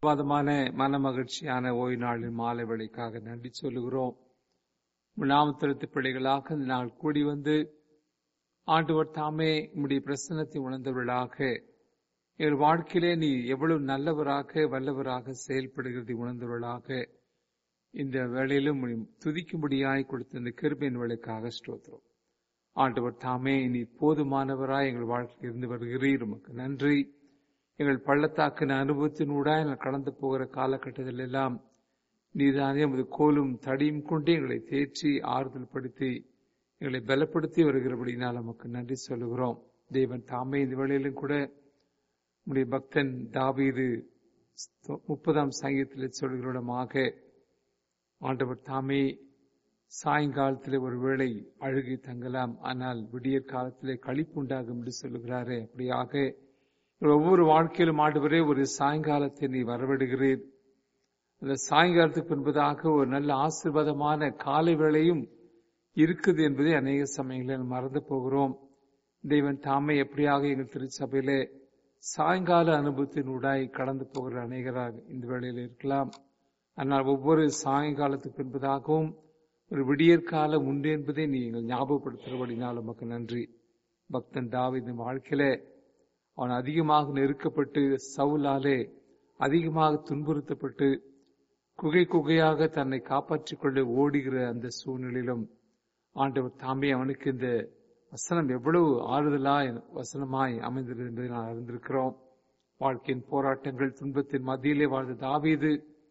வாதமான மன மகிழ்ச்சியான ஓய்வு நாளின் மாலை வேளைக்காக நன்றி சொல்லுகிறோம் நாமத்திருத்த பிள்ளைகளாக இந்த நாள் கூடி வந்து ஆண்டவர் தாமே உம்முடைய பிரசன்னத்தை உணர்ந்தவர்களாக எங்கள் வாழ்க்கையிலே நீ எவ்வளவு நல்லவராக வல்லவராக செயல்படுகிறதை உணர்ந்தவர்களாக இந்த வேளையிலும் துதிக்கும்படியாய் கொடுத்த இந்த கிருபின் வேலைக்காக ஸ்தோத்திரம் ஆண்டவர் தாமே நீ போதுமானவராய் எங்கள் வாழ்க்கையில் இருந்து வருகிறீர் உமக்கு நன்றி எங்கள் பள்ளத்தாக்கின அனுபவத்தினூடாய் எங்கள் கடந்து போகிற காலகட்டத்தில் எல்லாம் நீதானே உமது கோலும் தடியும் கொண்டு எங்களை தேற்றி ஆறுதல் படுத்தி எங்களை பலப்படுத்தி வருகிறபடினால் நமக்கு நன்றி சொல்லுகிறோம் தேவன் தாமே இந்த வேளையிலும் கூட உடைய பக்தன் தாவீது முப்பதாம் சங்கீதத்தில் சொல்கிறோடமாக ஆண்டவர் தாமே சாயங்காலத்தில் ஒரு வேளை அழுகி தங்கலாம் ஆனால் விடியற் காலத்திலே கழிப்பு உண்டாகும் என்று சொல்லுகிறாரே அப்படியாக ஒவ்வொரு வாழ்க்கையிலும் ஆண்டவரே ஒரு சாயங்காலத்தை நீ வரவிடுகிறீர் அந்த சாயங்காலத்துக்கு பின்பதாக ஒரு நல்ல ஆசீர்வாதமான காலை வேளையும் இருக்குது என்பதை அநேக சமயங்களில் மறந்து போகிறோம் தெய்வன் தாமே எப்படியாக எங்கள் திருச்சபையிலே சாயங்கால அனுபவத்தினூடாய் கடந்து போகிற அநேகராக இந்த வேளையில் இருக்கலாம் ஆனால் ஒவ்வொரு சாயங்காலத்துக்கு பின்பதாகவும் ஒரு விடியற்காலம் உண்டு என்பதை நீங்கள் ஞாபகப்படுத்துகிறபடினால் நமக்கு நன்றி பக்தன் தாவித வாழ்க்கையில அவன் அதிகமாக நெருக்கப்பட்டு சவுலாலே அதிகமாக துன்புறுத்தப்பட்டு குகை குகையாக தன்னை காப்பாற்றிக் கொண்டு ஓடுகிற அந்த சூழ்நிலையிலும் ஆண்டவர் தாமே அவனுக்கு இந்த வசனம் எவ்வளவு ஆறுதலாய் வசனமாய் அமைந்தது என்பதை நான் அறிந்திருக்கிறோம் வாழ்க்கையின் போராட்டங்கள் துன்பத்தின் மத்தியிலே வாழ்ந்த தாவீது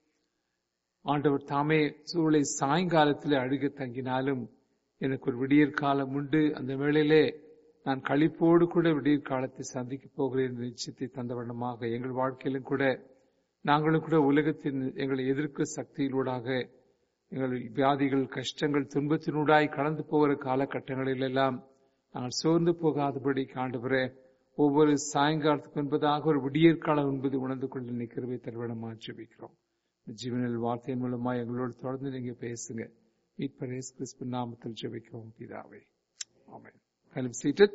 ஆண்டவர் தாமே சூழலை சாயங்காலத்தில் அழுக தங்கினாலும் எனக்கு ஒரு விடியற் காலம் உண்டு அந்த வேளையிலே நான் கழிப்போடு கூட விடியற் காலத்தை சந்திக்க போகிறேன் என்ற நிச்சயத்தை தந்த வண்ணமாக எங்கள் வாழ்க்கையிலும் கூட நாங்களும் கூட உலகத்தின் எங்களை எதிர்க்க சக்தியிலூடாக எங்கள் வியாதிகள் கஷ்டங்கள் துன்பத்தினூடாய் கடந்து போகிற காலகட்டங்களில் எல்லாம் நாங்கள் சோர்ந்து போகாதபடி காண்டுகிற ஒவ்வொரு சாயங்காலத்துக்கு என்பதாக ஒரு விடியற்காலம் என்பது உணர்ந்து கொண்டு நிற்கிறவை தருவனமா ஜெபிக்கிறோம் ஜீவனில் வார்த்தையின் மூலமா எங்களோடு தொடர்ந்து நீங்க பேசுங்க மீட்பரேஸ் கிறிஸ்து நாமத்தில் ஜெபிக்கிறோம் பிதாவே ஆமே கலம் சீட்டட்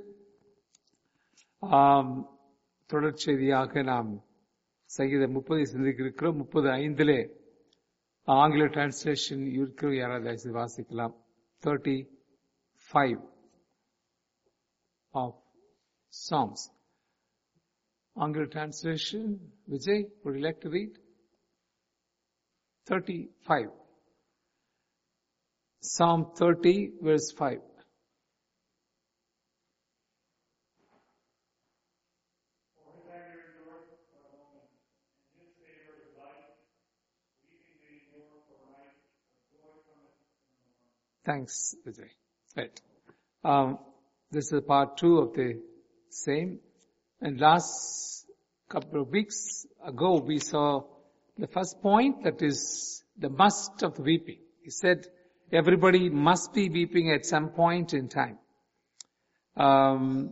தொடர் செய்தியாக நாம் சங்கீத முப்பதை சிந்திக்க இருக்கிறோம் முப்பது ஐந்திலே ஆங்கில டிரான்ஸ்லேஷன் இருக்கிற யாராவது வாசிக்கலாம் தேர்ட்டி ஃபைவ் ஆஃப் சாங்ஸ் ஆங்கில translation Vijay would you like to read 35 Psalm 30 verse 5 Thanks, Vijay. Right. Um, this is part two of the same. And last couple of weeks ago, we saw the first point that is the must of weeping. He said everybody must be weeping at some point in time. Um,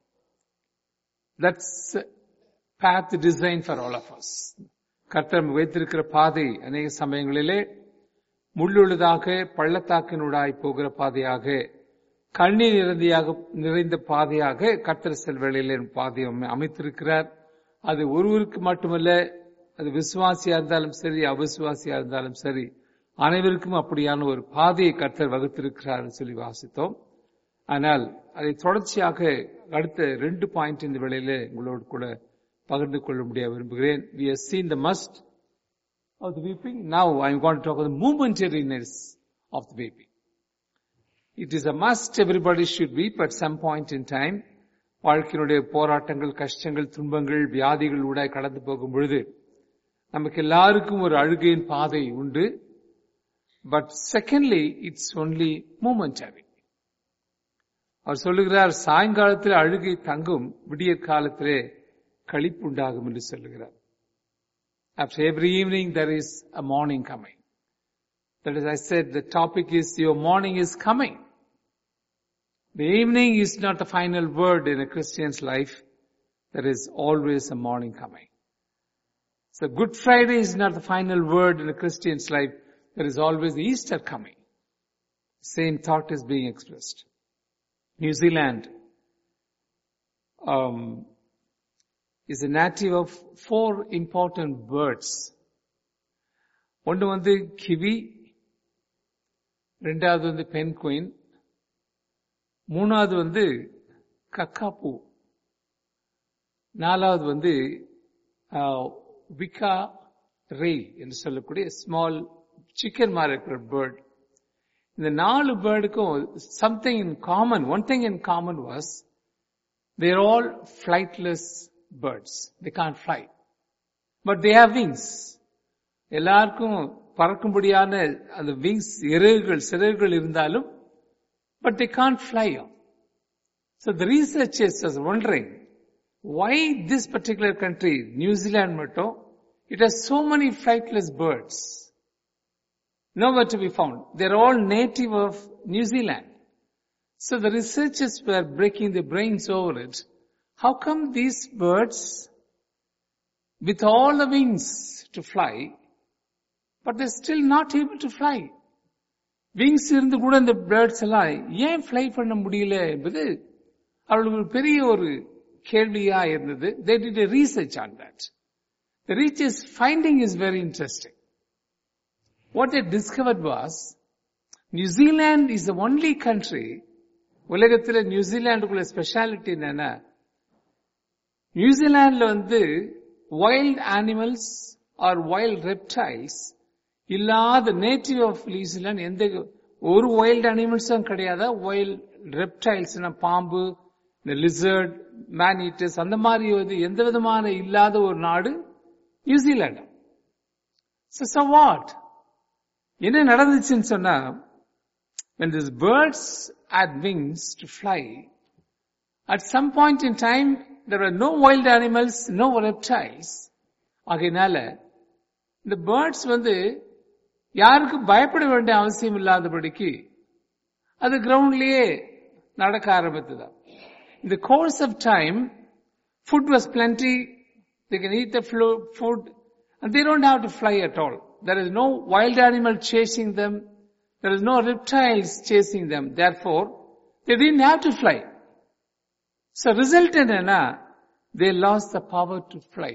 that's path designed for all of us. கர்த்தர் வைத்திருக்கிற பாதை அநேக சமயங்களிலே முள்ளுள்ளதாக பள்ளத்தாக்கினூடாய் போகிற பாதையாக கண்ணீர் நிறைந்தியாக நிறைந்த பாதையாக கர்த்தர் செல்வேளையில் பாதையை அமைத்திருக்கிறார் அது ஒருவருக்கு மட்டுமல்ல அது விசுவாசியா இருந்தாலும் சரி அவிசுவாசியா இருந்தாலும் சரி அனைவருக்கும் அப்படியான ஒரு பாதையை கர்த்தர் வகுத்திருக்கிறார் சொல்லி வாசித்தோம் ஆனால் அதை தொடர்ச்சியாக அடுத்த ரெண்டு பாயிண்ட் இந்த வேளையில உங்களோடு கூட பகிர்ந்து கொள்ள முடிய விரும்புகிறேன் we have seen the must of the weeping. Now I'm going to talk about the momentariness of the weeping. It is a must everybody should weep at some point in time. வாழ்க்கையினுடைய போராட்டங்கள் கஷ்டங்கள் துன்பங்கள் வியாதிகள் ஊடாய் கடந்து போகும் பொழுது நமக்கு எல்லாருக்கும் ஒரு அழுகையின் பாதை உண்டு but secondly it's only momentary அவர் சொல்லுகிறார் சாயங்காலத்தில் அழுகை தங்கும் விடியற் காலத்திலே கழிப்பு உண்டாகும் என்று சொல்லுகிறார் After every evening, there is a morning coming. That is, I said, the topic is your morning is coming. The evening is not the final word in a Christian's life. There is always a morning coming. So Good Friday is not the final word in a Christian's life. There is always Easter coming. Same thought is being expressed. New Zealand, um, is a native of four important birds. ஒன்று வந்து kiwi ரெண்டாவது வந்து penguin மூணாவது வந்து கக்காப்பூ நாலாவது வந்து விக்கா ரெய் என்று சொல்லக்கூடிய ஸ்மால் சிக்கன் மாதிரி இருக்கிற பேர்ட் இந்த நாலு பேர்டுக்கும் something in common one thing in common was there all flightless birds they can't fly but they have wings எல்லாருக்கும் பறக்கும்படியான அந்த விங்ஸ் இறகுகள் சிறகுகள் இருந்தாலும் but they can't fly So the researchers was wondering why this particular country, New Zealand மட்டும், it has so many flightless birds. Nowhere to be found. They're all native of New Zealand. So the researchers were breaking their brains over it. How come these birds, with all the wings to fly, but they're still not able to fly? Wings இருந்து கூட இந்த birds எல்லாம் ஏன் fly பண்ண முடியல என்பது அவர்களுக்கு ஒரு பெரிய ஒரு கேள்வியா இருந்தது they did a research on that the research finding is very interesting what they discovered was new zealand is the only country உலகத்தில் நியூசிலாண்டுக்குள்ள ஸ்பெஷாலிட்டி என்னன்னா நியூசிலாந்துல வந்து wild animals or wild reptiles இல்லாத நேட்டிவ் ஆஃப் நியூசிலாந்து எந்த ஒரு wild அனிமல்ஸும் கிடையாத wild reptiles பாம்பு இந்த லிசர்ட் மேனிட்டஸ் அந்த மாதிரி வந்து எந்த விதமான இல்லாத ஒரு நாடு நியூசிலாந்து So what? என்ன நடந்துச்சுன்னு சொன்னா when these birds had wings to fly at some point in time there were no wild animals no reptiles ஆகையினால இந்த பேர்ட்ஸ் வந்து யாருக்கும் பயப்பட வேண்டிய அவசியம் இல்லாதபடிக்கு அது கிரவுண்ட்லயே நடக்க ஆரம்பித்தது In the course of time, food was plenty, they can eat the flo- food, and they don't have to fly at all. There is no wild animal chasing them, there is no reptiles chasing them, therefore, they didn't have to fly. So result என்னன்னா, they lost the power to fly.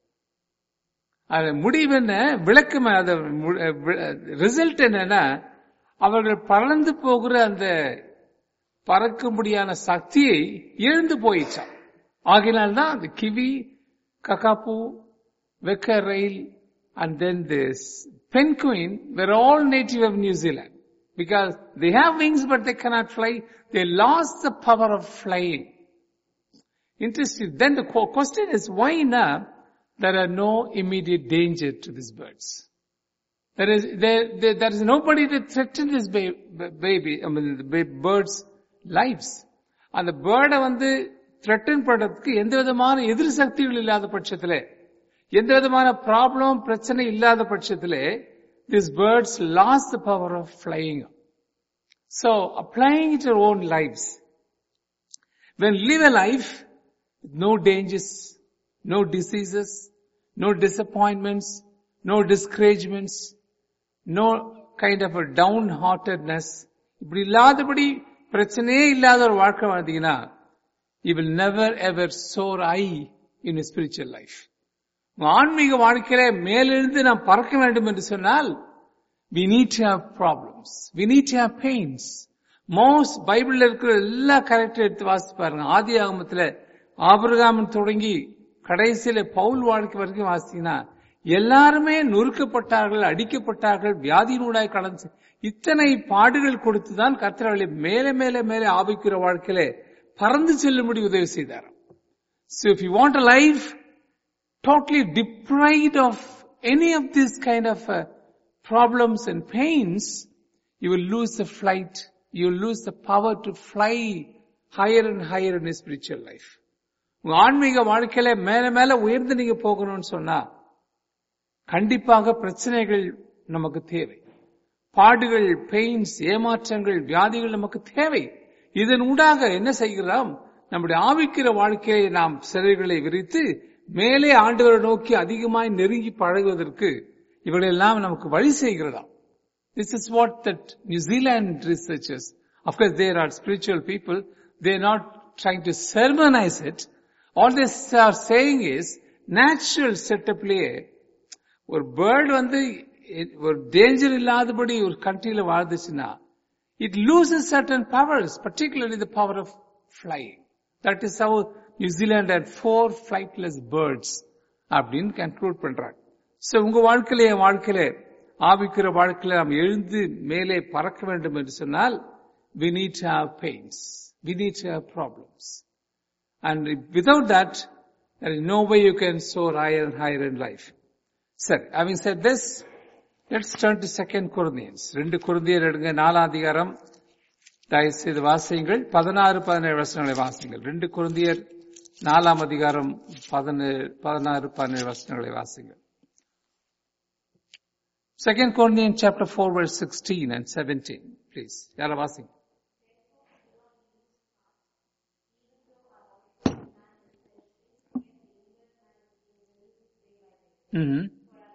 அது முடிவு என்ன விளக்கம் அது result என்னன்னா அவர்கள் பறந்து போகிற அந்த பறக்கும்படியான சக்தியை இழந்து போயிச்சான் ஆகினால்தான் அந்த kiwi kakapo weka rail and then this penguin were all native of New Zealand because they have wings but they cannot fly they lost the power of flying interesting then the qu- question is why now there are no immediate danger to these birds there is there, there, there is nobody to threaten this ba- ba- baby i mean the ba- birds lives அந்த பேர்டை வந்து threaten பண்றதுக்கு எந்த விதமான எதிர் சக்திகள் இல்லாத பட்சத்திலே எந்த விதமான ப்ராப்ளம் பிரச்சனை இல்லாத பட்சத்திலே this birds lost the power of flying so applying it your own lives when live a life no dangers, no diseases, no disappointments, no discouragements, no kind of a downheartedness. இப்படி இல்லாதபடி பிரச்சனையே இல்லாத ஒரு வாழ்க்கை வாழ்ந்தீங்கன்னா you will never ever soar high in a spiritual life. உங்க ஆன்மீக வாழ்க்கையில மேலிருந்து நாம் பறக்க வேண்டும் என்று சொன்னால் we need to have problems. We need to have pains. Most பைபிள்ல இருக்கிற எல்லா கேரக்டர் எடுத்து வாசித்து பாருங்க ஆதி ஆகமத்துல ஆபிரகாமன் தொடங்கி கடைசியில பவுல் வாழ்க்கை வரைக்கும் வாசித்தீங்கன்னா எல்லாருமே நொறுக்கப்பட்டார்கள் அடிக்கப்பட்டார்கள் வியாதியினூடாய் கடந்து இத்தனை பாடுகள் கொடுத்துதான் கர்த்தர்களை மேலே மேலே மேலே ஆபிக்கிற வாழ்க்கையில பறந்து செல்லும்படி உதவி செய்தார் So if you want a life totally deprived of any of these kind of uh, problems and pains, you will lose the flight. You will lose the power to fly higher and higher in a spiritual life. உங்க ஆன்மீக வாழ்க்கையில மேல மேல உயர்ந்து நீங்க போகணும்னு சொன்னா கண்டிப்பாக பிரச்சனைகள் நமக்கு தேவை பாடுகள் பெயின்ஸ் ஏமாற்றங்கள் வியாதிகள் நமக்கு தேவை இதன் ஊடாக என்ன செய்கிறோம் நம்முடைய ஆவிக்கிற வாழ்க்கையை நாம் சிறைகளை விரித்து மேலே ஆண்டவரை நோக்கி அதிகமாய் நெருங்கி பழகுவதற்கு இவர்களெல்லாம் நமக்கு வழி செய்கிறதாம் This is what that New Zealand researchers, of course they are spiritual people, they are not trying to sermonize it, all this are saying is natural செட்டப்லயே ஒரு பேர்டு வந்து ஒரு டேஞ்சர் இல்லாதபடி ஒரு கண்ட்ரியில வாழ்ந்துச்சுன்னா it loses certain powers particularly the power of flying that is how New Zealand and four flightless birds அப்படின்னு conclude பண்றாங்க சோ உங்க வாழ்க்கையில என் வாழ்க்கையில ஆவிக்கிற வாழ்க்கையில நாம் எழுந்து மேலே பறக்க வேண்டும் என்று சொன்னால் we need to have pains we need to have problems and without that there is no way you can soar higher and higher in life sir having said this let's turn to second corinthians ரெண்டு குருந்தியர் எடுங்க நாலாம் அதிகாரம் தயவு செய்து வாசியுங்கள் பதினாறு பதினேழு வசனங்களை வாசியுங்கள் ரெண்டு குருந்தியர் நாலாம் அதிகாரம் பதினேழு பதினாறு பதினேழு வசனங்களை வாசியுங்கள் Second Corinthians chapter 4 verse 16 and 17, please. யார வாசிங்க. Mm-hmm.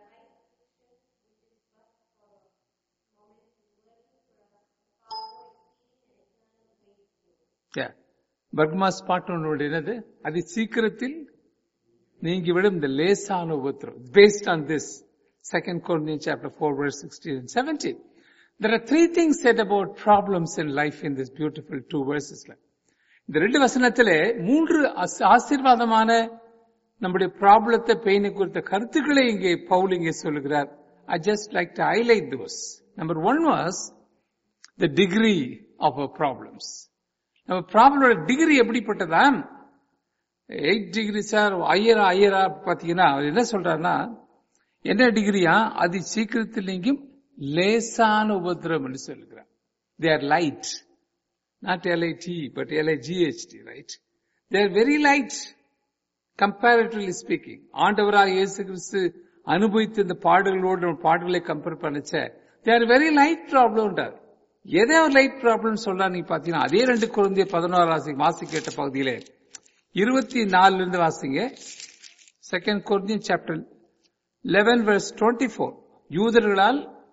Yeah. பர்மாஸ் பாட்டு ஒன்று என்னது அது சீக்கிரத்தில் நீங்கிவிடும் இந்த லேசான உபத்திரம் based on this Second Corinthians chapter 4 verse 16 and 17. There are three things said about problems in life in this beautiful two verses. இந்த ரெண்டு வசனத்திலே மூன்று ஆசீர்வாதமான நம்முடைய ப்ராப்ளத்தை பெயினை குறித்த கருத்துக்களை இங்கே பவுல் இங்கே சொல்லுகிறார் I just like to highlight those number one was the degree of our problems நம்ம ப்ராப்ளமோட டிகிரி எப்படிப்பட்டதா எயிட் டிகிரி சார் ஐயரா ஐயரா பாத்தீங்கன்னா அவர் என்ன சொல்றாருன்னா என்ன டிகிரியா அது சீக்கிரத்தில் நீங்கும் லேசான உபத்திரம் என்று சொல்லுகிறார் they are light not L I T but L I G H T right they are very light comparatively speaking ஆண்டவராக இயேசு கிறிஸ்து அனுபவித்த இந்த பாடுகளோடு நம்ம பாடுகளை கம்பேர் பண்ணிச்ச தே ஆர் வெரி லைட் ப்ராப்ளம்ன்றார் எதே ஒரு லைட் ப்ராப்ளம் சொல்றா நீ பாத்தீங்கன்னா அதே ரெண்டு குழந்தைய பதினோரு வாசி வாசி கேட்ட பகுதியிலே இருபத்தி நாலுல இருந்து வாசிங்க செகண்ட் குழந்தைய chapter eleven verse twenty four யூதர்களால்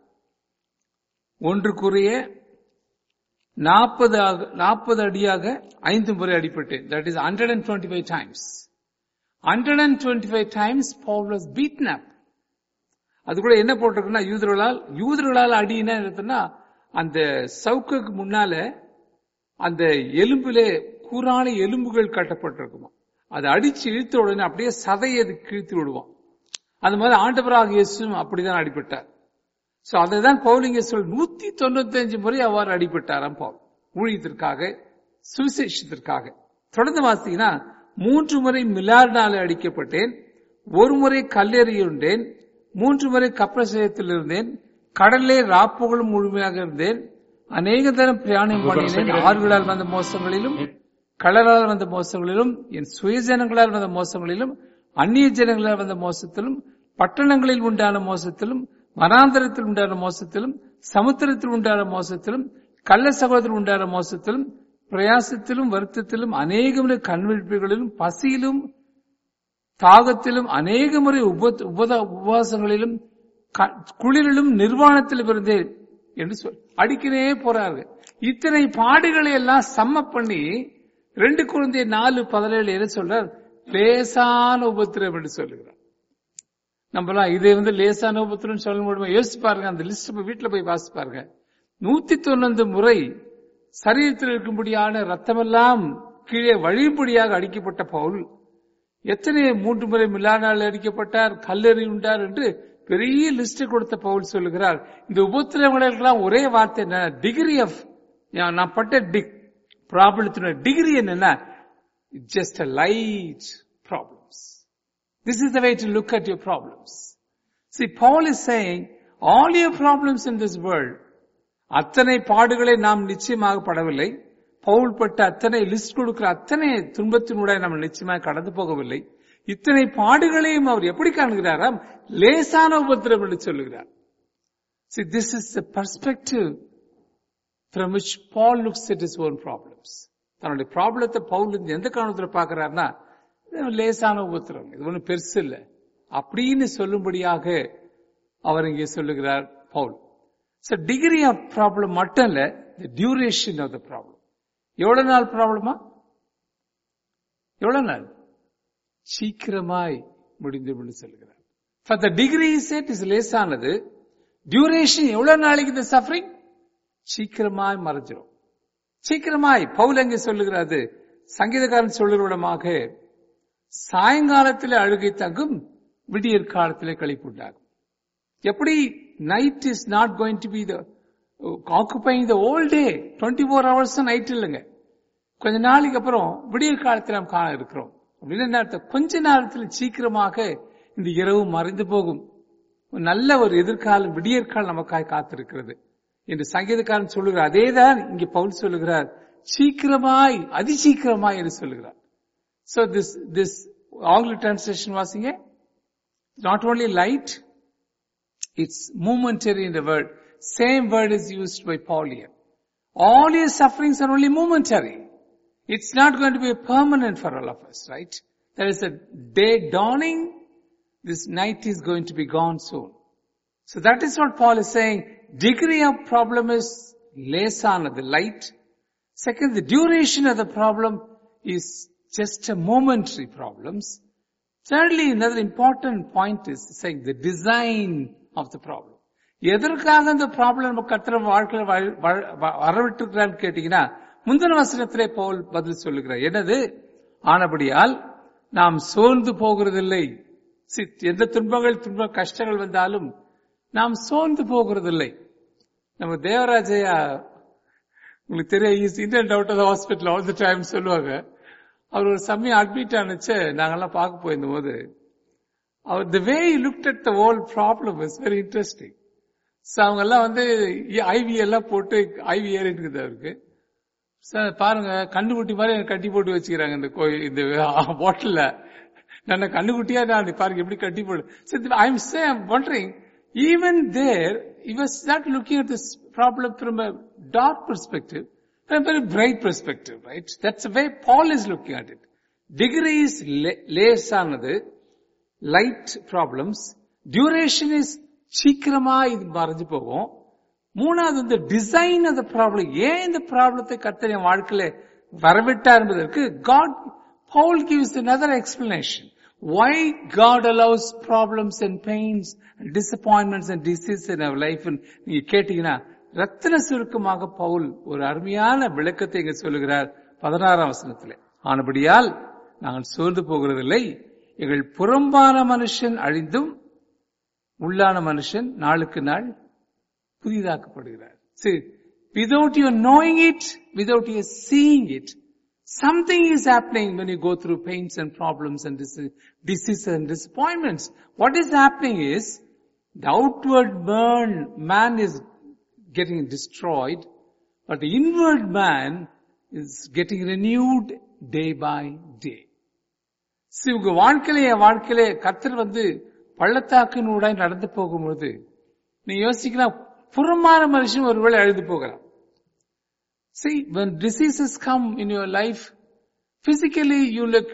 ஒன்றுக்குரிய நாற்பது நாற்பது அடியாக ஐந்து முறை அடிப்பட்டேன் that is hundred and twenty five times hundred and twenty five times Paul was beaten up அது கூட என்ன போட்டிருக்குன்னா யூதர்களால் யூதர்களால் அடினா இருக்குன்னா அந்த சவுக்குக்கு முன்னால அந்த எலும்பிலே கூறான எலும்புகள் கட்டப்பட்டிருக்குமா அதை அடிச்சு இழுத்த உடனே அப்படியே சதையை அது கிழித்து விடுவான் அந்த மாதிரி ஆண்டவராக இயேசும் அப்படிதான் அடிபட்டார் சோ அதை தான் பவுலிங்க சொல் நூத்தி தொண்ணூத்தி அஞ்சு முறை அவ்வாறு அடிபட்டாராம் பவுல் ஊழியத்திற்காக சுவிசேஷத்திற்காக தொடர்ந்து வாசிங்கன்னா மூன்று முறை மிலார்னால அடிக்கப்பட்டேன் ஒரு முறை கல்லெறியுண்டேன் மூன்று முறை கப்பசயத்தில் இருந்தேன் கடல்லே ராப்புகளும் முழுமையாக இருந்தேன் அநேக தரம் பிரயாணம் பண்ணினேன் ஆறுகளால் வந்த மோசங்களிலும் கடலால் வந்த மோசங்களிலும் என் சுயஜனங்களால் வந்த மோசங்களிலும் அந்நிய ஜனங்களால் வந்த மோசத்திலும் பட்டணங்களில் உண்டான மோசத்திலும் வனாந்தரத்தில் உண்டான மோசத்திலும் சமுத்திரத்தில் உண்டான மோசத்திலும் கள்ள சகோதரத்தில் உண்டான மோசத்திலும் பிரயாசத்திலும் வருத்தத்திலும் அநேக முறை கண்விழிப்புகளிலும் பசியிலும் தாகத்திலும் அநேக முறை உபவாசங்களிலும் குளிரிலும் நிர்வாணத்திலும் இருந்தேன் என்று சொல் அடிக்கவே போறாரு இத்தனை பாடுகளை எல்லாம் சம்ம பண்ணி ரெண்டு குழந்தை நாலு பதினேழு என்ன சொல்றார் லேசான உபத்திரம் என்று சொல்லுகிறார் நம்மளாம் இதை வந்து லேசான உபத்திரம் சொல்ல முடியுமா யோசிச்சு பாருங்க அந்த லிஸ்ட் வீட்டுல போய் வாசி பாருங்க நூத்தி தொண்ணூறு முறை சரீரத்தில் இருக்கும்படியான ரத்தமெல்லாம் கீழே வழியும்படியாக அடிக்கப்பட்ட பவுல் எத்தனை மூன்று முறை மில்லானால் அடிக்கப்பட்டார் கல்லறி உண்டார் என்று பெரிய லிஸ்ட் கொடுத்த பவுல் சொல்லுகிறார் இந்த உபத்திரவங்களுக்கெல்லாம் ஒரே வார்த்தை என்ன டிகிரி ஆஃப் நான் பட்ட டிக் ப்ராப்ளத்தின டிகிரி என்னன்னா just a light problems this is the way to look at your problems see Paul is saying all your problems in this world அத்தனை பாடுகளை நாம் நிச்சயமாக படவில்லை பவுல் பட்ட அத்தனை லிஸ்ட் கொடுக்கிற அத்தனை துன்பத்தினூட நம்ம நிச்சயமாக கடந்து போகவில்லை இத்தனை பாடுகளையும் அவர் எப்படி காண்கிறாராம் லேசான உபத்திரம் என்று சொல்லுகிறார் see this is the perspective from which Paul looks at his own problems. தன்னுடைய ப்ராப்ளத்தை பவுல் எந்த காரணத்துல பாக்குறாருன்னா லேசான உபத்திரம் இது ஒண்ணு பெருசு இல்ல அப்படின்னு சொல்லும்படியாக அவர் இங்கே சொல்லுகிறார் பவுல் சோ டிகிரி ஆஃப் ப்ராப்ளம் மட்டும் இல்ல the duration of the problem எவ்வளவு நாள் ப்ராப்ளமா எவ்வளவு நாள் சீக்கிரமாய் முடிந்துவிடும் சொல்கிறார் for the degree said is லேசானது டியூரேஷன் எவ்வளவு நாளைக்கு இந்த சஃபரிங் சீக்கிரமாய் மறைஞ்சிரும் சீக்கிரமாய் பவுல் அங்கே சொல்லுகிறது சங்கீதக்காரன் சொல்லுகிறவிடமாக சாயங்காலத்தில் அழுகை தங்கும் விடியற் காலத்திலே கழிப்புண்டாகும் எப்படி night is not going to be the occupying the whole day twenty four hours night இல்லைங்க கொஞ்ச நாளைக்கு அப்புறம் விடியற் காலத்தில் நாம் காண இருக்கிறோம் அப்படின்னு என்ன அர்த்தம் கொஞ்ச நேரத்தில் சீக்கிரமாக இந்த இரவு மறைந்து போகும் ஒரு நல்ல ஒரு எதிர்காலம் விடியற்காலம் நமக்காக காத்திருக்கிறது என்று சங்கீதக்காரன் சொல்லுகிறார் அதேதான் இங்கே பவுல் சொல்லுகிறார் சீக்கிரமாய் அதிசீக்கிரமாய் என்று சொல்லுகிறார் சோ திஸ் திஸ் ஆங்கில டிரான்ஸ்லேஷன் வாசிங்க not only light it's momentary in the word same word is used by Paul here. All your sufferings are only momentary. It's not going to be permanent for all of us, right? There is a day dawning. This night is going to be gone soon. So that is what Paul is saying. Degree of problem is லேசான the light. Second, the duration of the problem is just a momentary problems. Thirdly, another important point is saying the design of the problem. எதற்காக இந்த problem நம்ம கத்திர வாழ்க்கையில வ- வ- வ- வரவிட்டிருக்கிறான்னு கேட்டீங்கன்னா முந்தின வசனத்திலே பவுல் பதில் சொல்லுகிறார் என்னது ஆனபடியால் நாம் சோர்ந்து போகிறதில்லை See, எந்த துன்பங்கள் துன்ப கஷ்டங்கள் வந்தாலும் நாம் சோர்ந்து போகிறதில்லை நம்ம தேவராஜையா உங்களுக்கு தெரியும் is in and out of hospital all the time சொல்லுவாங்க அவர் ஒரு சமயம் அட்மிட் ஆனிச்சு நாங்கெல்லாம் பார்க்க போயிருந்த போது அவர் the way looked at the whole problem is very interesting so அவங்க எல்லாம் வந்து ஐவி எல்லாம் போட்டு ஐவி ஏறிட்டு இருக்குது அவருக்கு சார் பாருங்க கண்ணுக்குட்டி மாதிரி எனக்கு கட்டி போட்டு வச்சுக்கிறாங்க இந்த கோயில் இந்த பாட்டில்ல நான் கண்ணுக்குட்டியா நான் பாருங்க எப்படி கட்டி போடு I am say I'm wondering even there he was not looking at this problem from a dark perspective from a very bright perspective right that's the way paul is looking at it degree is le- லேசானது light problems duration is சீக்கிரமா இது மறைஞ்சு போகும் மூணாவது இந்த design of the problem ஏன் இந்த ப்ராப்ளத்தை கர்த்தர் என் வாழ்க்கையில வரவிட்டார் என்பதற்கு God Paul gives another explanation why God allows problems and pains and disappointments and diseases in our life ன்னு நீங்க கேட்டீங்கன்னா ரத்தின சுருக்கமாக பவுல் ஒரு அருமையான விளக்கத்தை இங்க சொல்லுகிறார் பதினாறாம் வசனத்திலே ஆனபடியால் நாங்கள் சோர்ந்து போகிறதில்லை எங்கள் புறம்பான மனுஷன் அழிந்தும் உள்ளான மனுஷன் நாளுக்கு நாள் புதிதாக்கப்படுகிறார் See, without you knowing it, without you seeing it, something is happening when you go through pains and problems and dis- diseases and disappointments. What is happening is, the outward man, man is getting destroyed, but the inward man is getting renewed day by day. See, உங்க வாழ்க்கையில என் வாழ்க்கையில கர்த்தர் வந்து பள்ளத்தாக்கினூடாய் நடந்து போகும்போது நீ யோசிக்கலாம் புறமான மனுஷன் ஒருவேளை அழுது போகலாம் See, when diseases come in your life, physically you look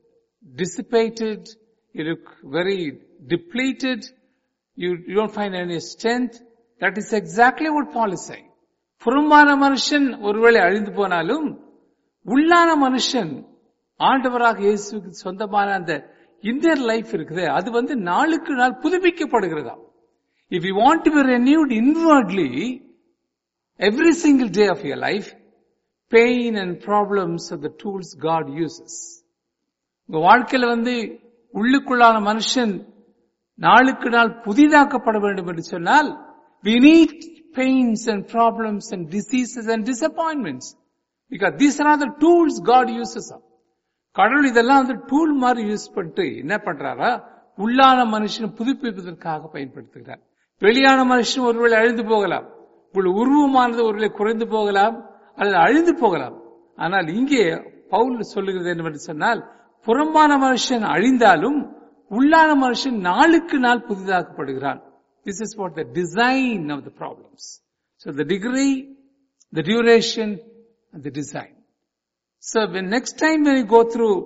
dissipated, you look very depleted, you, you don't find any strength. That is exactly what Paul is saying. புறம்பான மனுஷன் ஒருவேளை அழிந்து போனாலும் உள்ளான மனுஷன் ஆண்டவராக இயேசுக்கு சொந்தமான அந்த இன்னர் லைஃப் இருக்குது அது வந்து நாளுக்கு நாள் புதுப்பிக்கப்படுகிறதா If you want to be renewed inwardly, every single day of your life, pain and problems are the tools God uses. உங்க வாழ்க்கையில வந்து உள்ளுக்குள்ளான மனுஷன் நாளுக்கு நாள் புதிதாக்கப்பட வேண்டும் என்று சொன்னால் we need pains and problems and diseases and disappointments because these are the tools God uses up. கடவுள் இதெல்லாம் வந்து டூல் மாதிரி யூஸ் பண்ணிட்டு என்ன பண்றாரா உள்ளான மனுஷனை புதுப்பிப்பதற்காக பயன்படுத்துகிறார் வெளியான மனுஷன் ஒருவேளை அழிந்து போகலாம் உங்கள் உருவமானது ஒருவேளை குறைந்து போகலாம் அல்லது அழிந்து போகலாம் ஆனால் இங்கே பவுல் சொல்லுகிறது என்னவென்று சொன்னால் புறம்பான மனுஷன் அழிந்தாலும் உள்ளான மனுஷன் நாளுக்கு நாள் புதிதாக்கப்படுகிறான் this is what the design of the problems so the degree the duration and the design So when next time when you go through,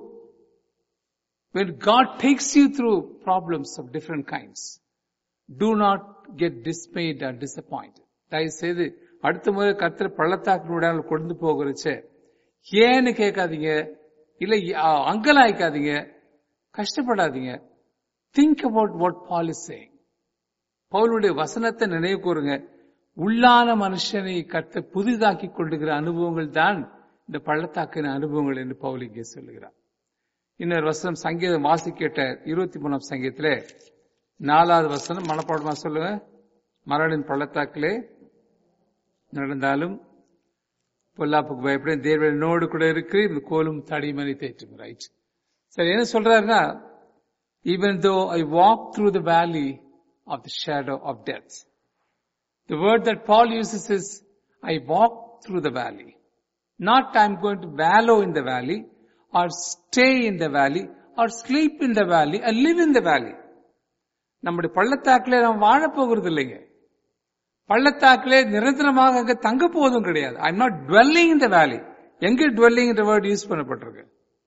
when God takes you through problems of different kinds, do not get dismayed or disappointed. தயவு செய்து அடுத்த முறை கத்திர பள்ளத்தாக்கினூட கொண்டு போகிறச்ச ஏன்னு கேட்காதீங்க இல்ல அங்கலாய்க்காதீங்க கஷ்டப்படாதீங்க think about what Paul is saying பவுலுடைய வசனத்தை நினைவு கூறுங்க உள்ளான மனுஷனை கத்த புதிதாக்கி கொள்ளுகிற அனுபவங்கள் தான் இந்த பள்ளத்தாக்கின அனுபவங்கள் என்று பவுல் இங்கே சொல்லுகிறார் இன்னொரு வசனம் சங்கீதம் வாசி கேட்ட இருபத்தி மூணாம் சங்கீதத்திலே நாலாவது வசனம் மனப்பாடமா சொல்லுங்க மரணின் பள்ளத்தாக்கிலே நடந்தாலும் பொல்லாப்புக்கு பயப்பட தேவன் என்னோடு கூட இருக்கு இந்த கோலும் தடிமனை தேற்றும் ரைட் சரி என்ன சொல்றாருன்னா even though I walk through the valley of the shadow of death the word that Paul uses is I walk through the valley not I am going to wallow in the valley or stay in the valley R sleep in the valley R live in the வேலி நம்முடைய பள்ளத்தாக்கிலே நாம் வாழப் போகிறது இல்லைங்க பள்ளத்தாக்கிலே நிரந்தரமாக அங்க தங்க போவதும் கிடையாது I am not dwelling in the valley எங்க டுவெல்லிங் வேர்ட் யூஸ் பண்ணப்பட்டிருக்கு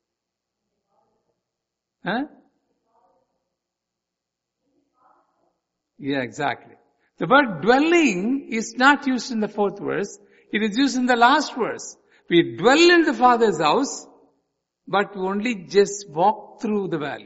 Yeah, exactly. The word dwelling is not used in the fourth verse. It is used in the last verse. We dwell in the Father's house, but we only just walk through the valley.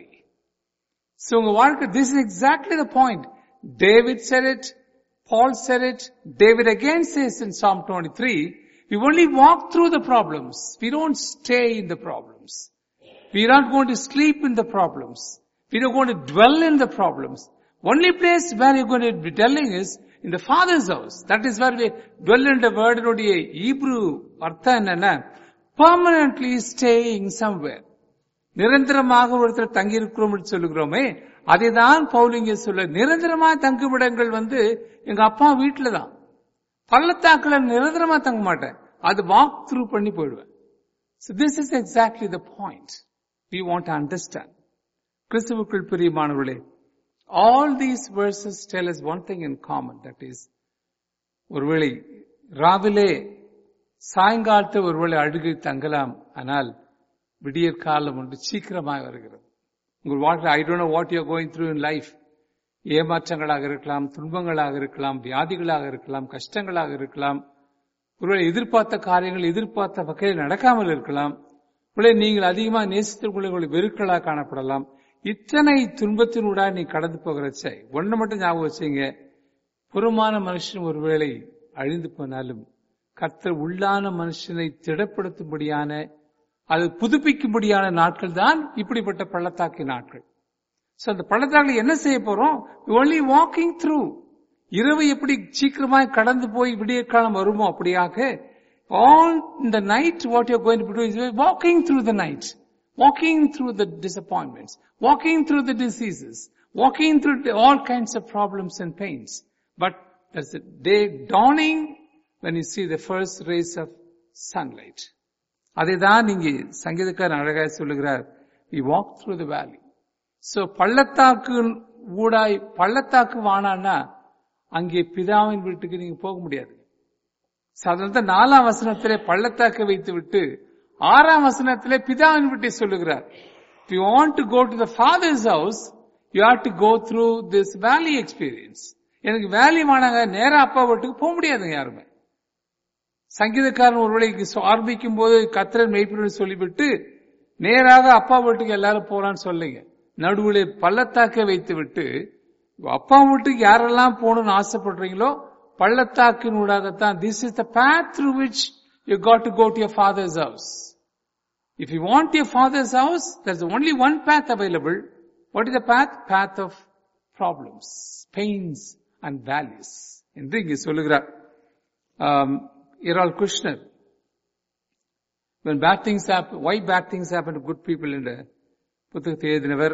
So உங்க வாழ்க்கை this is exactly the point. David said it, Paul said it, David again says in Psalm 23, we only walk through the problems. We don't stay in the problems. We are not going to sleep in the problems. We are going to dwell in the problems. Only place where you're going to be dwelling is in the Father's house. That is where we dwell in the word உடைய Hebrew அர்த்தம் என்னன்னா permanently staying somewhere. நிரந்தரமாக ஒருத்தர் தங்கியிருக்கிறோம் என்று சொல்லுகிறோமே அதைதான் பவுலிங்க சொல்ல நிரந்தரமா தங்குமிடங்கள் வந்து எங்க அப்பா வீட்டுல தான் பள்ளத்தாக்குல நிரந்தரமா தங்க மாட்டேன் அது வாக் த்ரூ பண்ணி போயிடுவேன் So this is exactly the point we want to understand. கிறிஸ்துவுக்குள் பிரியமானவர்களே all these verses tell us one thing in common that is ஒருவேளை ராவிலே சாயங்காலத்து ஒருவேளை அழுகை தங்கலாம் ஆனால் விடியற் காலம் ஒன்று சீக்கிரமாக வருகிறது உங்கள் வாழ்க்கை I don't know what you going through in life ஏமாற்றங்களாக இருக்கலாம் துன்பங்களாக இருக்கலாம் வியாதிகளாக இருக்கலாம் கஷ்டங்களாக இருக்கலாம் ஒருவேளை எதிர்பார்த்த காரியங்கள் எதிர்பார்த்த வகையில் நடக்காமல் இருக்கலாம் ஒருவேளை நீங்கள் அதிகமாக நேசித்திருக்குள்ள வெறுக்களாக காணப்படலாம் இத்தனை துன்பத்தினூடாக நீ கடந்து போகிறச்ச ஒன்னு மட்டும் ஞாபகம் வச்சுங்க புறமான மனுஷன் ஒருவேளை அழிந்து போனாலும் கர்த்தர் உள்ளான மனுஷனை திடப்படுத்தும்படியான அது புதுப்பிக்கும்படியான நாட்கள் தான் இப்படிப்பட்ட பள்ளத்தாக்கி நாட்கள் சோ அந்த பள்ளத்தாக்கில் என்ன செய்ய போறோம் ஒன்லி வாக்கிங் த்ரூ இரவு எப்படி சீக்கிரமாய் கடந்து போய் விடிய காலம் வருமோ அப்படியாக ஆல் இந்த night what you going to do is walking through the night walking through the disappointments, walking through the diseases, walking through the, all kinds of problems and pains. But there's a day dawning when you see the first rays of sunlight. அதைதான் இங்கே சங்கீதக்காரன் அழகாய் சொல்லுகிறார் we walk through the valley. So பள்ளத்தாக்கு ஊடாய் பள்ளத்தாக்கு வானான்னா அங்கே பிதாவின் வீட்டுக்கு நீங்க போக முடியாது சாதாரண நாலாம் வசனத்திலே பள்ளத்தாக்க வைத்து விட்டு ஆறாம் வசனத்திலே பிதாவின் வீட்டை சொல்லுகிறார் if you want to go to the father's house you have to go through this valley experience எனக்கு வேலி வானாங்க நேரா அப்பா வீட்டுக்கு போக முடியாதுங்க யாருமே சங்கீதக்காரன் ஒருவேளை ஆரம்பிக்கும் போது கத்திரன் மெய்ப்பொருள் சொல்லிவிட்டு நேராக அப்பா வீட்டுக்கு எல்லாரும் போறான்னு சொல்லுங்க நடுவில் பள்ளத்தாக்க வைத்து விட்டு அப்பா வீட்டுக்கு யாரெல்லாம் போகணும்னு ஆசைப்படுறீங்களோ பள்ளத்தாக்கின் ஊடாகத்தான் this is the path through which you got to go to your father's house. If you want your father's house, there's only one path available. What is the path? Path of problems, pains and valleys. என்று இங்கே சொல்லுகிறார் இரால் கிருஷ்ணர் when bad things happen, why bad things happen to good people என்ற புத்தகத்தை எழுதினவர்